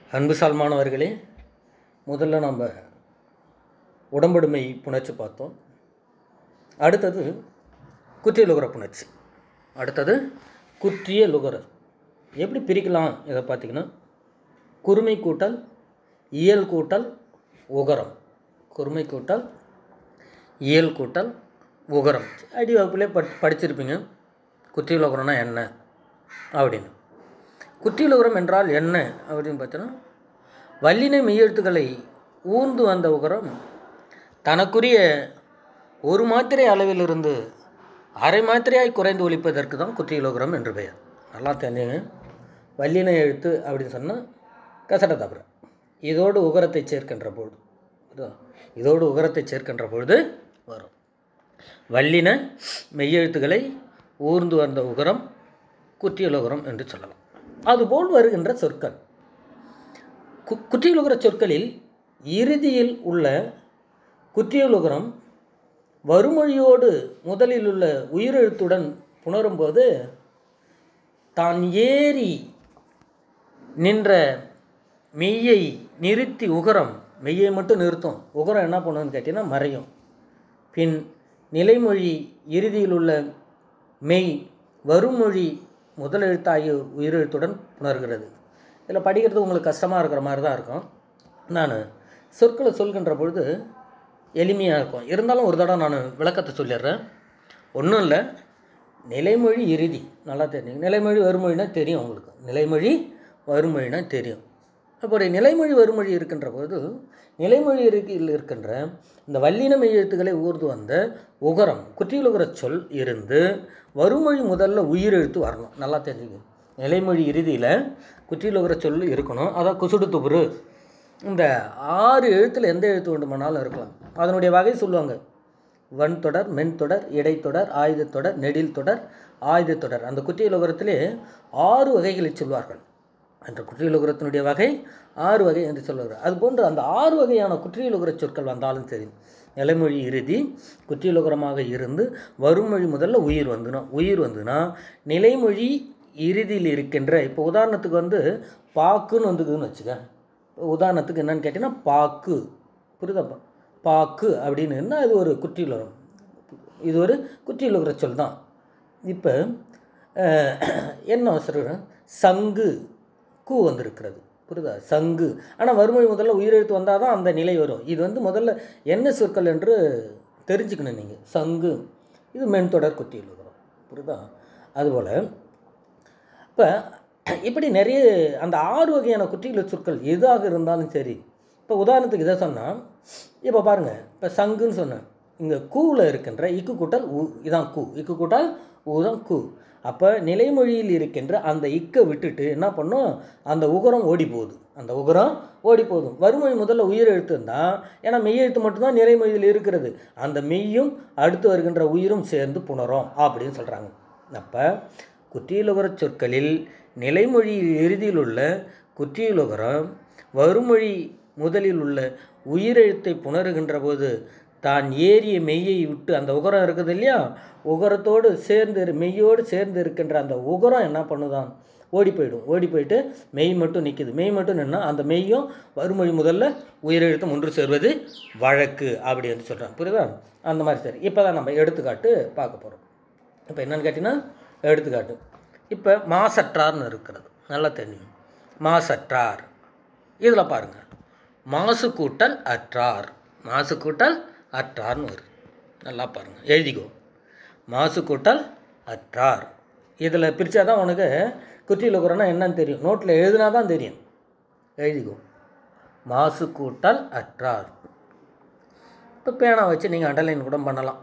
அன்பு சால்மானவர்களே முதல்ல நம்ம உடம்படுமை புணர்ச்சி பார்த்தோம் அடுத்தது குற்றிய லுகர புணர்ச்சி அடுத்தது குற்றிய லுகரர் எப்படி பிரிக்கலாம் இதை பார்த்தீங்கன்னா குறுமை கூட்டல் இயல் கூட்டல் உகரம் குறுமை கூட்டல் இயல் கூட்டல் உகரம் அடி வகுப்புலேயே பட் படிச்சிருப்பீங்க குற்றியலுகரம்னா என்ன அப்படின்னு குற்றியலுகரம் என்றால் என்ன அப்படின்னு பார்த்தோன்னா வல்லின மெய்யெழுத்துக்களை ஊர்ந்து வந்த உகரம் தனக்குரிய ஒரு மாத்திரை அளவிலிருந்து அரை மாத்திரையாய் குறைந்து ஒழிப்பதற்கு தான் குற்றியலுகரம் என்று பெயர் நல்லா தெரிஞ்சுங்க வல்லின எழுத்து அப்படின்னு சொன்னால் கசட தவிர இதோடு உகரத்தை சேர்க்கின்ற பொழுது புரியுதா? இதோடு உகரத்தை சேர்க்கின்ற பொழுது வரும் வல்லின மெய்யெழுத்துக்களை ஊர்ந்து வந்த உகரம் குற்றியலுகரம் என்று சொல்லலாம் அதுபோல் வருகின்ற சொற்கள் கு குற்றியலுகர சொற்களில் இறுதியில் உள்ள குற்றியலுகரம் வறுமொழியோடு முதலில் உள்ள உயிரெழுத்துடன் புணரும்போது தான் ஏறி நின்ற மெய்யை நிறுத்தி உகரம் மெய்யை மட்டும் நிறுத்தும் உகரம் என்ன பண்ணுன்னு கேட்டிங்கன்னா மறையும் பின் நிலைமொழி இறுதியில் உள்ள மெய் வருமொழி முதலெழுத்தாகிய உயிரெழுத்துடன் புணர்கிறது இதில் படிக்கிறது உங்களுக்கு கஷ்டமாக இருக்கிற மாதிரி தான் இருக்கும் நான் சொற்களை சொல்கின்ற பொழுது எளிமையாக இருக்கும் இருந்தாலும் ஒரு தடவை நான் விளக்கத்தை சொல்லிடுறேன் ஒன்றும் இல்லை நிலைமொழி இறுதி நல்லா தெரியும் நிலைமொழி வருமொழினா தெரியும் உங்களுக்கு நிலைமொழி வருமொழினா தெரியும் அப்படி நிலைமொழி வருமொழி இருக்கின்ற போது நிலைமொழி இருக்கையில் இருக்கின்ற இந்த வல்லின மெய்யெழுத்துக்களை ஊர்ந்து வந்த உகரம் குற்றியலுகர சொல் இருந்து வருமொழி முதல்ல உயிரெழுத்து வரணும் நல்லா தெரிஞ்சுங்க நிலைமொழி இறுதியில் குற்றியலுகர சொல் இருக்கணும் அதான் குசுடு துபுரு இந்த ஆறு எழுத்தில் எந்த எழுத்து வேண்டுமானாலும் இருக்கலாம் அதனுடைய வகை சொல்லுவாங்க வன் தொடர் மென் தொடர் இடைத்தொடர் ஆயுதத்தொடர் நெடில் தொடர் ஆயுதத்தொடர் அந்த குற்றியலுகரத்திலே ஆறு வகைகளை சொல்வார்கள் அந்த குற்றியலுகரத்தினுடைய வகை ஆறு வகை என்று சொல்லுவார்கள் அதுபோன்று அந்த ஆறு வகையான குற்றியலுகர சொற்கள் வந்தாலும் சரி நிலைமொழி இறுதி குற்றியலுகரமாக இருந்து வருமொழி முதல்ல உயிர் வந்துனா உயிர் வந்துனா நிலைமொழி இறுதியில் இருக்கின்ற இப்போ உதாரணத்துக்கு வந்து பாக்குன்னு வந்துக்குதுன்னு வச்சுக்க உதாரணத்துக்கு என்னன்னு கேட்டிங்கன்னா பாக்கு புரியுதாப்பா பாக்கு அப்படின்னு இருந்தால் அது ஒரு குற்றியலுகரம் இது ஒரு குற்றியலுகர சொல் தான் இப்போ அஹ், என்ன சொல்கிறேன் சங்கு கூ வந்திருக்கிறது புரியுதா சங்கு ஆனால் வறுமொழி முதல்ல உயிரெழுத்து வந்தால் தான் அந்த நிலை வரும் இது வந்து முதல்ல என்ன சொற்கள் என்று தெரிஞ்சுக்கணும் நீங்கள் சங்கு இது மென்தொடர் குற்றியலுகரம் புரியுதா அதுபோல் இப்போ இப்படி நிறைய அந்த ஆறு வகையான குற்றியல சொற்கள் எதாக இருந்தாலும் சரி இப்போ உதாரணத்துக்கு இதை சொன்னால் இப்போ பாருங்கள் இப்போ சங்குன்னு சொன்னேன் இங்கே கூவில் இருக்கின்ற இக்கு கூட்டல் உ இதான் கூ இக்கு கூட்டல் ஊ தான் கூ அப்போ நிலைமொழியில் இருக்கின்ற அந்த இக்கை விட்டுட்டு என்ன பண்ணும் அந்த உகரம் ஓடி போகுது அந்த உகரம் ஓடி போதும் வறுமொழி முதல்ல உயிர் எழுத்து இருந்தால் ஏன்னா மெய்யெழுத்து மட்டும்தான் நிலைமொழியில் இருக்கிறது அந்த மெய்யும் அடுத்து வருகின்ற உயிரும் சேர்ந்து புணரும் அப்படின்னு சொல்கிறாங்க அப்போ குற்றியலுகர சொற்களில் நிலைமொழி இறுதியில் உள்ள குற்றியலுகரம் வறுமொழி முதலில் உள்ள உயிரெழுத்தை புணருகின்ற போது தான் ஏறிய மெய்யை விட்டு அந்த உகரம் இருக்குது இல்லையா உகரத்தோடு சேர்ந்து இரு- மெய்யோடு சேர்ந்து இருக்கின்ற அந்த உகரம் என்ன பண்ணுதான் ஓடி போயிடும் ஓடி போயிட்டு மெய் மட்டும் நிற்கிது மெய் மட்டும் நின்னா அந்த மெய்யும் வறுமொழி முதல்ல உயிரெழுத்தும் ஒன்று சேர்வது வழக்கு அப்படி என்று சொல்கிறாங்க புரியுதா அந்த மாதிரி சரி இப்போ தான் நம்ம எடுத்துக்காட்டு பார்க்க போகிறோம் இப்போ என்னன்னு கேட்டிங்கன்னா எடுத்துக்காட்டு இப்போ மாசற்றார்னு இருக்கிறது நல்லா தெரியும் மாசற்றார் இதில் பாருங்கள் மாசு கூட்டல் அற்றார் மாசு கூட்டல் அற்றார்னு வருது நல்லா பாருங்கள் எழுதிக்கோ மாசு கூட்டல் அற்றார் இதில் பிரித்தா தான் உனக்கு குற்றியலுக்குறனா என்னன்னு தெரியும் நோட்டில் எழுதுனா தான் தெரியும் எழுதிக்கோ மாசு கூட்டல் அற்றார் இப்போ பேனா வச்சு நீங்கள் அண்டர்லைன் கூட பண்ணலாம்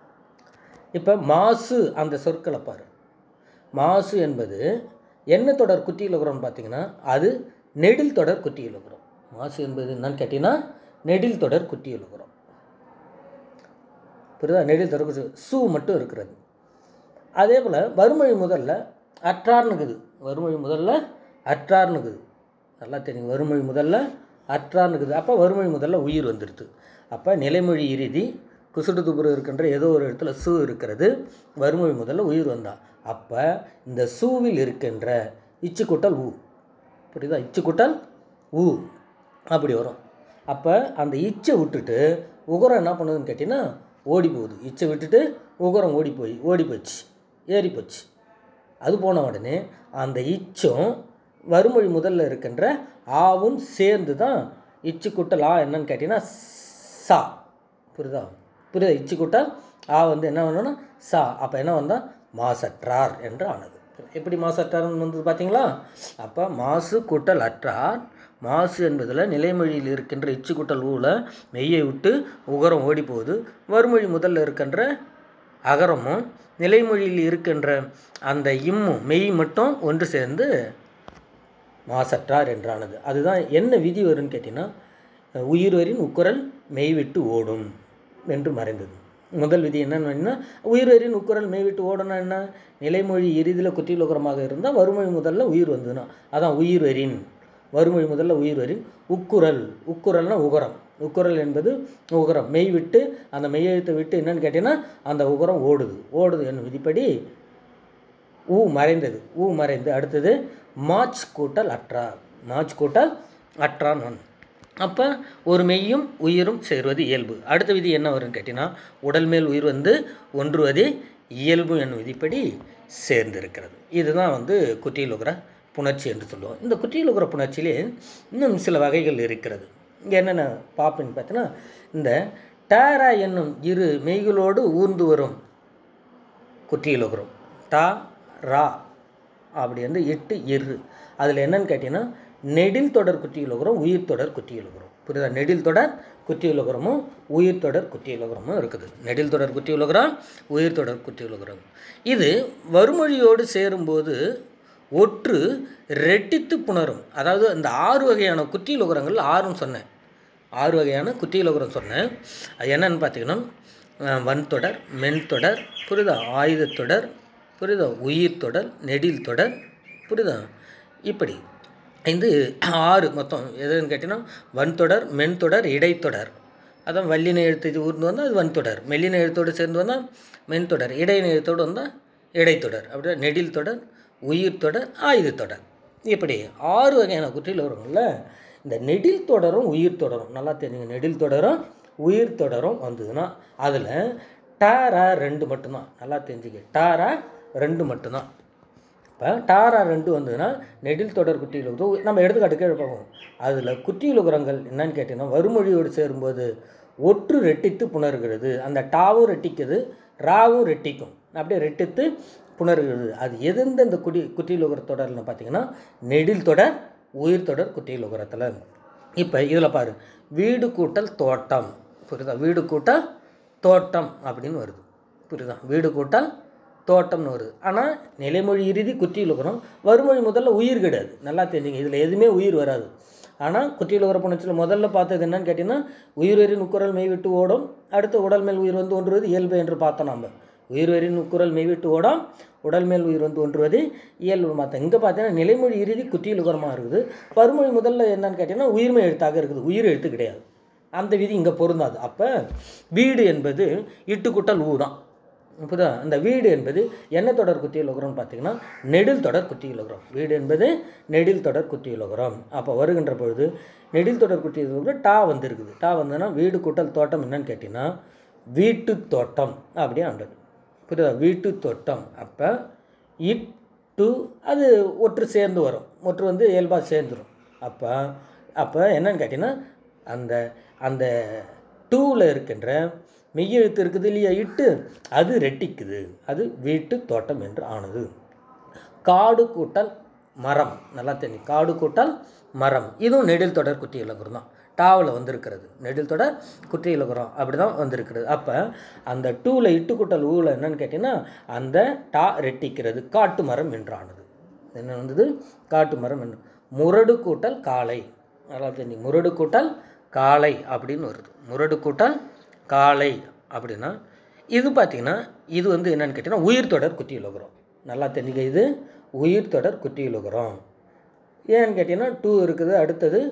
இப்போ மாசு அந்த சொற்களை பாரு மாசு என்பது என்ன தொடர் குற்றியலுகரம்னு பார்த்தீங்கன்னா அது நெடில் தொடர் குற்றியலுகரம் மாசு என்பது என்னன்னு கேட்டிங்கன்னா நெடில் தொடர் குற்றியலுகரம் புரியுதா நெடில் தொடர் குற்றி சு மட்டும் இருக்கிறது அதே போல் வறுமொழி முதல்ல அற்றார்னுக்குது வறுமொழி முதல்ல அற்றார்னுக்குது நல்லா தெரியும் வறுமொழி முதல்ல அற்றார்னுக்குது அப்போ வறுமொழி முதல்ல உயிர் வந்துடுது அப்போ நிலைமொழி இறுதி குசுடு துபுரு இருக்கின்ற ஏதோ ஒரு இடத்துல சு இருக்கிறது வறுமொழி முதல்ல உயிர் வந்தா அப்போ இந்த சூவில் இருக்கின்ற இச்சு கூட்டல் ஊ புரியுதா இச்சு கூட்டல் ஊ அப்படி வரும் அப்போ அந்த இச்சை விட்டுட்டு உகரம் என்ன பண்ணுதுன்னு கேட்டிங்கன்னா ஓடி போகுது இச்சை விட்டுட்டு உகரம் ஓடி போய் ஓடி போச்சு ஏறி போச்சு அது போன உடனே அந்த இச்சும் வறுமொழி முதல்ல இருக்கின்ற ஆவும் சேர்ந்து தான் இச்சு கூட்டல் ஆ என்னன்னு கேட்டிங்கன்னா சா புரியுதா புரியுதா இச்சு கூட்டல் ஆ வந்து என்ன பண்ணணும்னா சா அப்போ என்ன வந்தால் மாசற்றார் என்று ஆனது எப்படி மாசற்றார்னு வந்தது பார்த்தீங்களா அப்போ மாசு கூட்டல் அற்றார் மாசு என்பதில் நிலைமொழியில் இருக்கின்ற இச்சு கூட்டல் ஊல மெய்யை விட்டு உகரம் ஓடி போகுது வறுமொழி முதல்ல இருக்கின்ற அகரமும் நிலைமொழியில் இருக்கின்ற அந்த இம்மும் மெய் மட்டும் ஒன்று சேர்ந்து மாசற்றார் என்றானது அதுதான் என்ன விதி வரும்னு கேட்டிங்கன்னா உயிர்வரின் உக்குரல் மெய் விட்டு ஓடும் என்று மறைந்தது முதல் விதி என்னன்னா உயிர்வரின் உக்குரல் மெய் விட்டு ஓடனா என்ன நிலைமொழி இறுதியில் குற்றிலுகரமாக இருந்தால் வறுமொழி முதல்ல உயிர் வந்ததுன்னா அதான் உயிர்வரின் வறுமொழி முதல்ல உயிர்வரின் உக்குரல் உக்குரல்னா உகரம் உக்குரல் என்பது உகரம் மெய் விட்டு அந்த மெய்யெழுத்தை விட்டு என்னன்னு கேட்டிங்கன்னா அந்த உகரம் ஓடுது ஓடுது என்னும் விதிப்படி ஊ மறைந்தது ஊ மறைந்து அடுத்தது மார்ச் கூட்டல் அற்றா மார்ச் கூட்டல் அற்றான் ஒன் அப்போ ஒரு மெய்யும் உயிரும் சேர்வது இயல்பு அடுத்த விதி என்ன வரும்னு கேட்டிங்கன்னா உடல் மேல் உயிர் வந்து ஒன்றுவதே இயல்பு என்னும் விதிப்படி சேர்ந்திருக்கிறது இதுதான் வந்து குற்றியலுகிற புணர்ச்சி என்று சொல்லுவோம் இந்த குற்றியலுகிற புணர்ச்சியிலே இன்னும் சில வகைகள் இருக்கிறது இங்கே என்னென்ன பார்ப்பேன்னு பார்த்தீங்கன்னா இந்த டேரா என்னும் இரு மெய்களோடு ஊர்ந்து வரும் குற்றியலுகிறோம் டா ரா அப்படி வந்து எட்டு இரு அதில் என்னன்னு கேட்டிங்கன்னா நெடில் தொடர் குற்றியலுகிறோம் உயிர் தொடர் குற்றியலுகிறோம் புரியுதா நெடில் தொடர் குற்றியலுகிறமும் உயிர் தொடர் குற்றியலுகிறமும் இருக்குது நெடில் தொடர் குற்றியலுகிறோம் உயிர் தொடர் குற்றியலுகிறோம் இது வறுமொழியோடு சேரும்போது ஒற்று ரெட்டித்து புணரும் அதாவது அந்த ஆறு வகையான குற்றியலுகரங்கள் ஆறும் சொன்னேன் ஆறு வகையான குற்றியலுகரம் சொன்னேன் அது என்னன்னு பார்த்தீங்கன்னா அஹ், வன்தொடர் மென்தொடர் புரியுதா ஆயுதத்தொடர் புரியுதா உயிர் தொடர் நெடில் தொடர் புரியுதா இப்படி இந்த ஆறு மொத்தம் எதுன்னு கேட்டிங்கன்னா வன்தொடர் மென்தொடர் இடைத்தொடர் அதான் வல்லின எழுத்து ஊர்ந்து வந்தால் அது வன்தொடர் மெல்லின எழுத்தோடு சேர்ந்து வந்தால் மென்தொடர் இடையின எழுத்தோடு வந்தால் இடைத்தொடர் அப்படியே நெடில் தொடர் உயிர் தொடர் ஆயுத தொடர் இப்படி ஆறு வகையான குற்றியில் வரும்ல இந்த நெடில் தொடரும் உயிர் தொடரும் நல்லா தெரிஞ்சுங்க நெடில் தொடரும் உயிர் தொடரும் வந்ததுன்னா அதில் டாரா ரெண்டு மட்டும்தான் நல்லா தெரிஞ்சுக்க டாரா ரெண்டு மட்டும்தான் இப்போ டாரா ரெண்டு வந்ததுன்னா நெடில் தொடர் குற்றியலுகு நம்ம எடுத்துக்காட்டு கீழே பார்ப்போம் அதில் குற்றியலுகுரங்கள் என்னன்னு கேட்டிங்கன்னா வறுமொழியோடு சேரும்போது ஒற்று ரெட்டித்து புணர்கிறது அந்த டாவும் ரெட்டிக்குது ராவும் ரெட்டிக்கும் அப்படியே ரெட்டித்து புணர்கிறது அது எந்தெந்த குடி குற்றியலுகர தொடர்னு பார்த்தீங்கன்னா நெடில் தொடர் உயிர் தொடர் குற்றியலுகரத்தில் இப்போ இதில் பாரு வீடு கூட்டல் தோட்டம் புரியுதா வீடு கூட்டல் தோட்டம் அப்படின்னு வருது புரியுதா வீடு கூட்டல் தோட்டம்னு வருது ஆனால் நிலைமொழி இறுதி குற்றியலுகரம் வறுமொழி முதல்ல உயிர் கிடையாது நல்லா தெரிஞ்சுங்க இதில் எதுவுமே உயிர் வராது ஆனால் குற்றியலுகர புணர்ச்சியில் முதல்ல பார்த்தது என்னன்னு கேட்டிங்கன்னா உயிர்வரின் உக்குரல் மெய் விட்டு ஓடும் அடுத்து உடல் மேல் உயிர் வந்து ஒன்றுவது இயல்பு என்று பார்த்தோம் நம்ம உயிர்வரின் உக்குரல் மெய் விட்டு ஓடும் உடல் மேல் உயிர் வந்து ஒன்றுவது இயல்பு மாற்றம் இங்கே பார்த்தீங்கன்னா நிலைமொழி இறுதி குற்றியலுகரமாக இருக்குது வறுமொழி முதல்ல என்னன்னு கேட்டிங்கன்னா உயிர்மை எழுத்தாக இருக்குது உயிர் எழுத்து கிடையாது அந்த விதி இங்கே பொருந்தாது அப்போ வீடு என்பது இட்டுக்குட்டல் ஊ தான் புரியுதா அந்த வீடு என்பது என்ன தொடர் குத்தியுலகிறோம்னு பார்த்தீங்கன்னா நெடில் தொடர் குத்தியுலகிறோம் வீடு என்பது நெடில் தொடர் குத்தியுலகிறோம் அப்போ வருகின்ற பொழுது நெடில் தொடர் குத்தியுலகிறோம் டா வந்திருக்குது டா வந்ததுன்னா வீடு கூட்டல் தோட்டம் என்னன்னு கேட்டிங்கன்னா வீட்டு தோட்டம் அப்படியே ஆண்டது புரியுதா வீட்டு தோட்டம் அப்போ இட் டு அது ஒற்று சேர்ந்து வரும் ஒற்று வந்து இயல்பாக சேர்ந்துடும் அப்போ அப்போ என்னன்னு கேட்டிங்கன்னா அந்த அந்த டூவில் இருக்கின்ற மெய்யெழுத்து இருக்குது இல்லையா இட்டு அது ரெட்டிக்குது அது வீட்டு தோட்டம் என்று ஆனது காடு கூட்டல் மரம் நல்லா தெரியும் காடு கூட்டல் மரம் இதுவும் நெடில் தொடர் குட்டி இலகுரம் தான் டாவில் வந்திருக்கிறது நெடில் தொடர் குட்டி இலகுரம் அப்படி தான் வந்திருக்கிறது அப்போ அந்த டூவில் இட்டு கூட்டல் ஊவில் என்னன்னு கேட்டிங்கன்னா அந்த டா ரெட்டிக்கிறது காட்டு மரம் என்றானது என்ன வந்தது காட்டு மரம் என்று முரடு கூட்டல் காளை நல்லா தெரியும் முரடு கூட்டல் காளை அப்படின்னு வருது முரடு கூட்டல் காளை அப்படின்னா இது பார்த்திங்கன்னா இது வந்து என்னன்னு கேட்டிங்கன்னா உயிர் தொடர் குற்றியுலகிறோம் நல்லா தெரிஞ்சுக்க இது உயிர் தொடர் குற்றியுலகிறோம் ஏன்னு கேட்டிங்கன்னா டூ இருக்குது அடுத்தது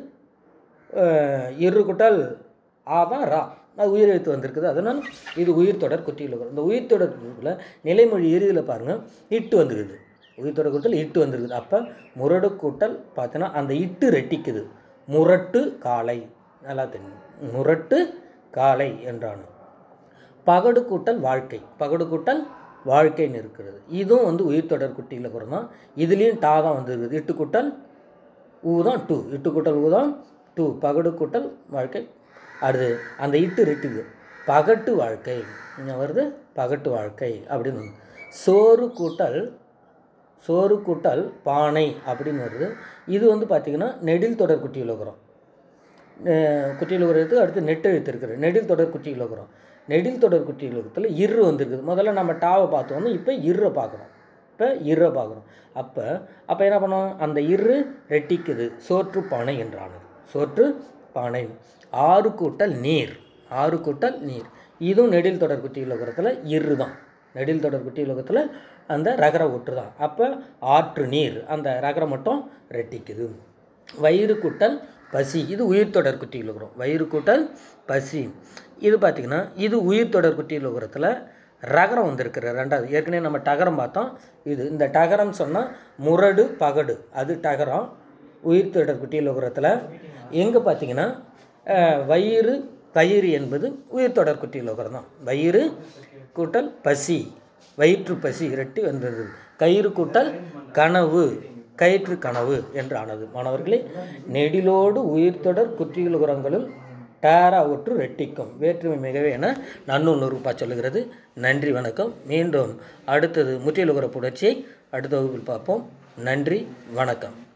அஹ், இரு குட்டல் ஆ தான் ரா அது உயிர் எழுத்து வந்திருக்குது அதனால் இது உயிர் தொடர் குற்றியுலகிறோம் இந்த உயிர் தொடர் குற்றியுல நிலைமொழி இறுதியில் பாருங்கள் இட்டு வந்துருக்குது உயிர் தொடர் கூட்டல் இட்டு வந்துருக்குது அப்போ முரடு கூட்டல் பார்த்தோன்னா அந்த இட்டு ரெட்டிக்குது முரட்டு காலை நல்லா தெரியும் முரட்டு காலை என்றானு பகடு கூட்டல் வாழ்க்கை பகடு கூட்டல் வாழ்க்கைன்னு இருக்கிறது இதுவும் வந்து உயிர் தொடர் குட்டியில் கூட தான் இதுலேயும் டா தான் வந்துருக்குது இட்டு கூட்டல் ஊ தான் டூ இட்டு கூட்டல் ஊ தான் டூ பகடு கூட்டல் வாழ்க்கை அடுத்து அந்த இட்டு ரெட்டுது பகட்டு வாழ்க்கை இங்கே வருது பகட்டு வாழ்க்கை அப்படின்னு வருது. சோறு கூட்டல் சோறு கூட்டல் பானை அப்படின்னு வருது இது வந்து பார்த்திங்கன்னா நெடில் தொடர் குட்டியில் இருக்கிறோம் குட்டியில் உரத்து அடுத்து நெட்டெழுத்து இருக்குது நெடில் தொடர் குட்டியில் இருக்கிறோம் நெடில் தொடர் குட்டியில் இருக்கிறதுல இரு வந்திருக்குது முதல்ல நம்ம டாவை பார்த்தோம் இப்போ இருரை பார்க்குறோம் இப்போ இருரை பார்க்குறோம் அப்போ அப்போ என்ன பண்ணோம் அந்த இரு ரெட்டிக்குது சோற்று பானை என்றானது சோற்று பானை ஆறு கூட்டல் நீர் ஆறு கூட்டல் நீர் இதுவும் நெடில் தொடர் குட்டி உலகத்தில் இரு தான் நெடில் தொடர் குட்டி உலகத்தில் அந்த ரகர ஒற்று தான் அப்போ ஆற்று நீர் அந்த ரகரம் மட்டும் ரெட்டிக்குது வயிறு கூட்டல் பசி இது உயிர் தொடர் குட்டியில் இருக்கிறோம் வயிறு கூட்டல் பசி இது பார்த்திங்கன்னா இது உயிர் தொடர் குட்டியில் இருக்கிறதுல ரகரம் வந்திருக்கிற ரெண்டாவது ஏற்கனவே நம்ம டகரம் பார்த்தோம் இது இந்த டகரம் சொன்னால் முரடு பகடு அது டகரம் உயிர் தொடர் குட்டியில் இருக்கிறதுல எங்கே பார்த்தீங்கன்னா அஹ், வயிறு கயிறு என்பது உயிர் தொடர் குட்டியில் இருக்கிறது தான் வயிறு கூட்டல் பசி வயிற்று பசி இரட்டி வந்தது கயிறு கூட்டல் கனவு கயிற்று கனவு என்றானது மாணவர்களே நெடிலோடு உயிர்த்தொடர் குற்றியுலகுரங்களுள் டேரா ஒற்று ரெட்டிக்கும் வேற்றுமை மிகவே என நன்னுணர்வுப்பா சொல்லுகிறது நன்றி வணக்கம் மீண்டும் அடுத்தது முற்றியலுகுற புணர்ச்சியை அடுத்த வகுப்பில் பார்ப்போம் நன்றி வணக்கம்